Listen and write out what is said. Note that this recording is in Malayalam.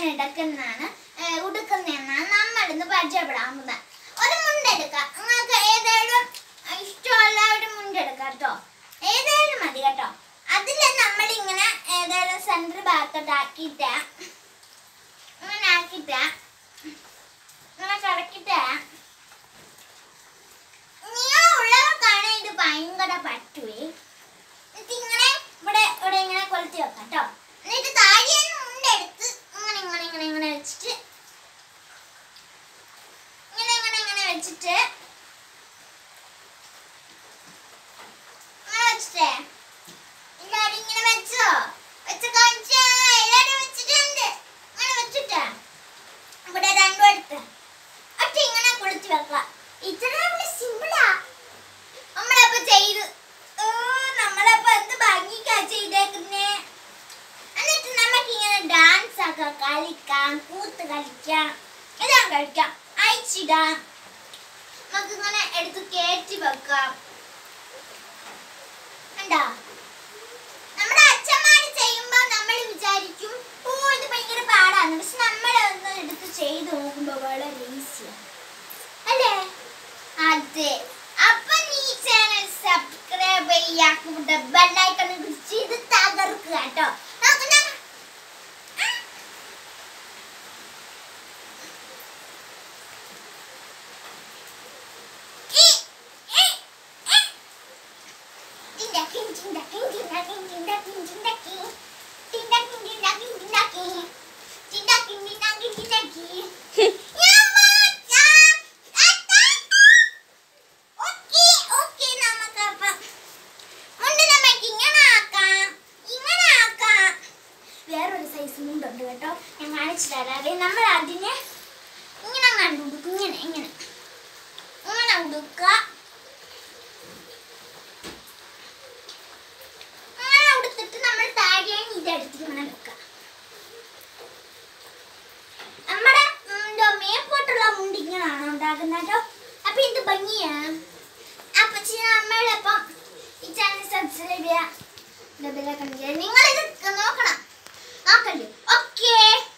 എങ്ങനെ എടുക്കുന്നതാണ് ഏ, ഉടുക്കുന്നതെന്നാണ് നമ്മൾ ഇന്ന് പരിചയപ്പെടാൻ പോകുന്നത് ഒരു മുണ്ടെടുക്കാം നിങ്ങൾക്ക് ഏതായാലും ഇഷ്ടമുള്ള ഒരു മുണ്ടെടുക്കാം കേട്ടോ ഏതായാലും മതി കേട്ടോ അതിൽ നമ്മൾ ഇങ്ങനെ ഏതായാലും സെൻറ്റർ ഭാഗത്തോട്ട് ആക്കിയിട്ട് ഇങ്ങനെ ആക്കിയിട്ട് ഇങ്ങനെ കറക്കിയിട്ട് നീളമുള്ളവർക്കാണ് ഇത് ഭയങ്കര പറ്റുവേ എന്നിട്ട് ഇങ്ങനെ ഇവിടെ ഇവിടെ ഇങ്ങനെ കൊളുത്തി വെക്കാം കേട്ടോ എന്നിട്ട് താഴെ മുണ്ടെടുത്ത് ഇങ്ങനെ ഇങ്ങനെ ഇങ്ങനെ ഇങ്ങനെ വെച്ചിട്ട് ഇങ്ങനെ ഇങ്ങനെ ഇങ്ങനെ വെച്ചിട്ട് ഇങ്ങനെ വെച്ചിട്ടേ എല്ലാരും ഇങ്ങനെ വെച്ചോ വെച്ച് കാണിച്ചാ എല്ലാരും വെച്ചിട്ടുണ്ട് ഇങ്ങനെ വെച്ചിട്ട് ഇവിടെ രണ്ടും എടുത്ത് ഒറ്റ ഇങ്ങനെ കൊളുത്തി വെക്കാം ഇത്ര സിമ്പിളാ നമ്മളപ്പോ ചെയ്ത് ഓ നമ്മളപ്പോ എന്ത് ഭംഗിക്കാ ചെയ്തേക്കുന്നേ എന്നിട്ട് നമുക്ക് ഇങ്ങനെ ഡാൻസ് ഒക്കെ കളിക്കാം കൂത്ത് കളിക്കാം എല്ലാം കളിക്കാം അയച്ചിടാം നമുക്ക് ഇങ്ങനെ എടുത്ത് കയറ്റി വെക്കാം കണ്ടാ നമ്മുടെ അച്ഛന്മാര് ചെയ്യുമ്പോ നമ്മൾ വിചാരിക്കും ഓ ഇത് ഭയങ്കര പാടാണ് പക്ഷെ നമ്മൾ ഒന്ന് എടുത്ത് ചെയ്ത് നോക്കുമ്പോ വളരെ ഈസിയാണ് അല്ലേ അതെ അപ്പൊ നീ ചാനൽ സബ്സ്ക്രൈബ് ചെയ്യാക്കൂടെ ബെല്ലൈക്കൺ ക്ലിക്ക് ചെയ്ത് തകർക്കുക കേട്ടോ നമുക്ക് ഞാൻ- ആ. ഈ, ഈ, ഈ. ടിൻഡക്കിൻ, ടിൻഡക്കിൻ, ടിൻഡക്കിൻ, ടിൻഡക്കിൻ, ടിൻഡക്കിൻ. ടിൻഡക്കിൻ, ടിൻഡക്കിൻ, ടിൻഡക്കിൻ. ടിൻഡക്കിൻ, ടിൻഡക്കിൻ, ടിൻഡക്കിൻ. യമ്മാ, ചാ, അത്താ. ഓക്കേ, ഓക്കേ, നമുക്കപ്പം മുണ്ട് നമുക്ക് ഇങ്ങനെ ആക്കാം, ഇങ്ങനെ ആക്കാം. വേറൊരു സൈസ് മുണ്ടുണ്ട് കേട്ടോ ഞാൻ കാണിച്ചു തരാതെ നമ്മൾ അതിനെ ഇങ്ങനെ കണ്ടു ഉടുക്കും ഇങ്ങനെ ഇങ്ങനെ ഇങ്ങനെ ഉടുക്കുക അങ്ങനെ ഉടുത്തിട്ട് നമ്മൾ താഴെയാണ് ഇതെടുത്തിട്ട് ഇങ്ങനെ വെക്കുക നമ്മുടെ ഉം, എന്തോ മേപ്പോട്ടുള്ള മുണ്ട് ഇങ്ങനെയാണോ ഉണ്ടാക്കുന്നത് കേട്ടോ അപ്പൊ ഇത് ഭംഗിയാ അപ്പൊ നമ്മളിപ്പം ഈ ചാനൽ സബ്സ്ക്രൈബ് ചെയ്യാം നിങ്ങൾ ഇത് നോക്കണം നോക്കണ്ടേ ഓക്കേ